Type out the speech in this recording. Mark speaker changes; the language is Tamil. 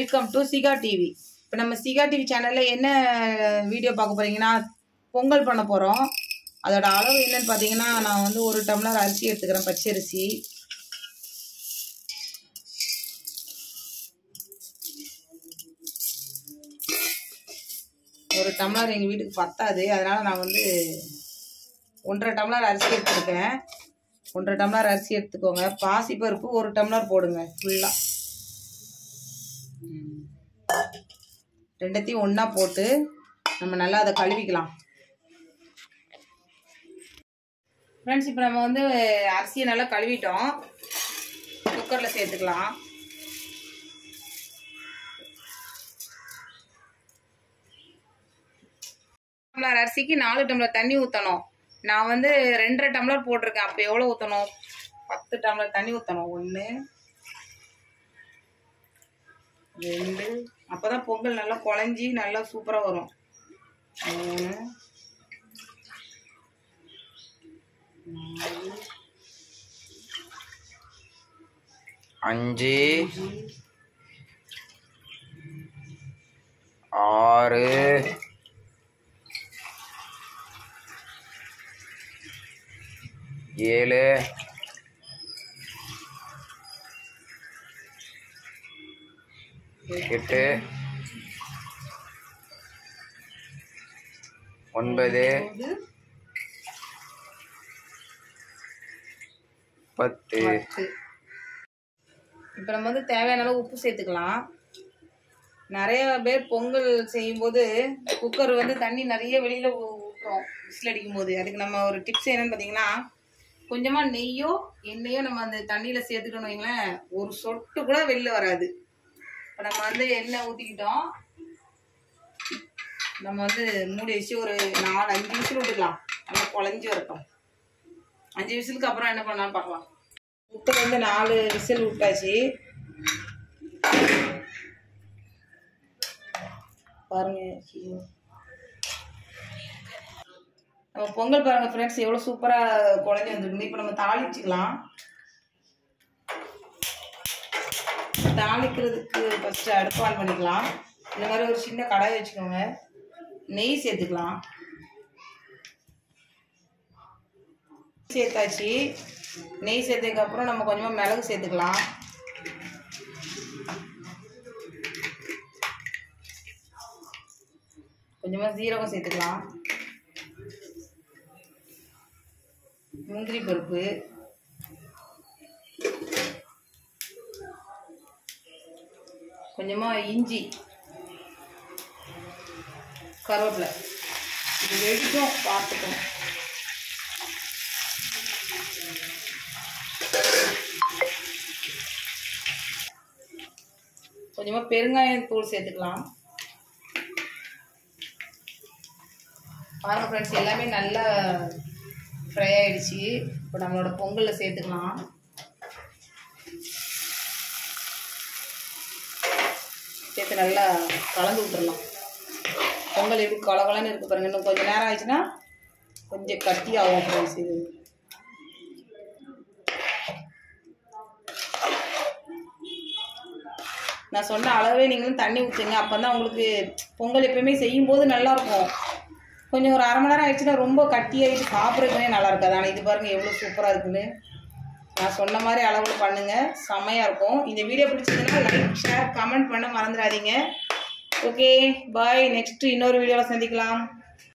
Speaker 1: வெல்கம் டு சிகா டிவி இப்போ நம்ம சிகா டிவி சேனலில் என்ன வீடியோ பார்க்க போறீங்கன்னா பொங்கல் பண்ண போகிறோம் அதோட அளவு என்னன்னு பார்த்தீங்கன்னா நான் வந்து ஒரு டம்ளர் அரிசி எடுத்துக்கிறேன் பச்சரிசி ஒரு டம்ளர் எங்கள் வீட்டுக்கு பத்தாது அதனால் நான் வந்து ஒன்றரை டம்ளர் அரிசி எடுத்துருக்கேன் ஒன்றரை டம்ளர் அரிசி எடுத்துக்கோங்க பாசிப்பருப்பு ஒரு டம்ளர் போடுங்க ஃபுல்லாக ரெண்டத்தையும் ஒன்றா போட்டு நம்ம நல்லா அதை கழுவிக்கலாம் ஃப்ரெண்ட்ஸ் இப்போ நம்ம வந்து அரிசியை நல்லா கழுவிட்டோம் குக்கரில் சேர்த்துக்கலாம் டம்ளர் அரிசிக்கு நாலு டம்ளர் தண்ணி ஊற்றணும் நான் வந்து ரெண்டரை டம்ளர் போட்டிருக்கேன் அப்போ எவ்வளோ ஊற்றணும் பத்து டம்ளர் தண்ணி ஊற்றணும் ஒன்று ரெண்டு அப்போ தான் பொங்கல் நல்லா குழஞ்சி நல்லா சூப்பராக வரும் மூணு நாலு
Speaker 2: அஞ்சு ஆறு ஏழு எட்டு ஒன்பது
Speaker 1: ஒன்பது,
Speaker 2: பத்து
Speaker 1: பத்து இப்போ நம்ம வந்து தேவையான அளவு உப்பு சேர்த்துக்கலாம் நிறைய பேர் பொங்கல் செய்யும்போது குக்கர் வந்து தண்ணி நிறைய வெளியில் ஊற்றுறோம் விசில் அடிக்கும் போது அதுக்கு நம்ம ஒரு டிப்ஸ் என்னன்னு பார்த்தீங்கன்னா கொஞ்சமாக நெய்யோ எண்ணெயோ நம்ம அந்த தண்ணியில் சேர்த்துக்கணும் வைங்களேன் ஒரு சொட்டு கூட வெளில வராது இப்போ நம்ம வந்து எண்ணெய் ஊற்றிக்கிட்டோம் நம்ம வந்து மூடி வச்சு ஒரு நாலு அஞ்சு விசில் விட்டுக்கலாம் நல்லா குழஞ்சி வரட்டும் அஞ்சு விசிலுக்கு அப்புறம் என்ன பண்ணலாம்னு பார்க்கலாம் குக்கர் வந்து நாலு விசில் விட்டாச்சு பாருங்க ஐயோ. நம்ம பொங்கல் பாருங்க ஃப்ரெண்ட்ஸ் எவ்வளோ சூப்பராக குழஞ்சி வந்துருக்கு இப்போ நம்ம தாளிச்சுக்கலாம் தாளிக்கிறதுக்கு ஃபஸ்ட்டு அடுப்பு ஆன் பண்ணிக்கலாம் இந்த மாதிரி ஒரு சின்ன கடாய் வச்சுக்கோங்க நெய் சேர்த்துக்கலாம் சேர்த்தாச்சு நெய் சேர்த்ததுக்கு அப்புறம் நம்ம கொஞ்சமாக மிளகு சேர்த்துக்கலாம் கொஞ்சமாக சீரகம் சேர்த்துக்கலாம் முந்திரி பருப்பு கொஞ்சமாக இஞ்சி கருவேப்பிலை இது வெடிக்கும் பார்த்துக்கணும் கொஞ்சமாக பெருங்காயம் தூள் சேர்த்துக்கலாம் பாருங்க ஃப்ரெண்ட்ஸ் எல்லாமே நல்லா ஃப்ரை ஆயிடுச்சு இப்போ நம்மளோட பொங்கலில் சேர்த்துக்கலாம் சேர்த்து நல்லா கலந்து விட்டுறலாம் பொங்கல் எப்படி கலகலன்னு இருக்கு பாருங்க இன்னும் கொஞ்சம் நேரம் ஆயிடுச்சுன்னா கொஞ்சம் கட்டி ஆகும் ஃப்ரெண்ட்ஸ் இது நான் சொன்ன அளவே நீங்களும் தண்ணி ஊற்றுங்க அப்போ தான் உங்களுக்கு பொங்கல் எப்பயுமே செய்யும்போது நல்லா இருக்கும் கொஞ்சம் ஒரு அரை மணி நேரம் ஆயிடுச்சுன்னா ரொம்ப கட்டியாகிட்டு சாப்பிட்றதுக்குனே நல்லா இருக்காது ஆனால் இது பாருங்கள் எவ்வளோ சூப்பராக இருக்குன்னு நான் சொன்ன மாதிரி அளவில் பண்ணுங்கள் செம்மையாக இருக்கும் இந்த வீடியோ பிடிச்சதுன்னா லைக் ஷேர் கமெண்ட் பண்ண மறந்துடாதீங்க ஓகே பாய் நெக்ஸ்ட் இன்னொரு வீடியோவில் சந்திக்கலாம்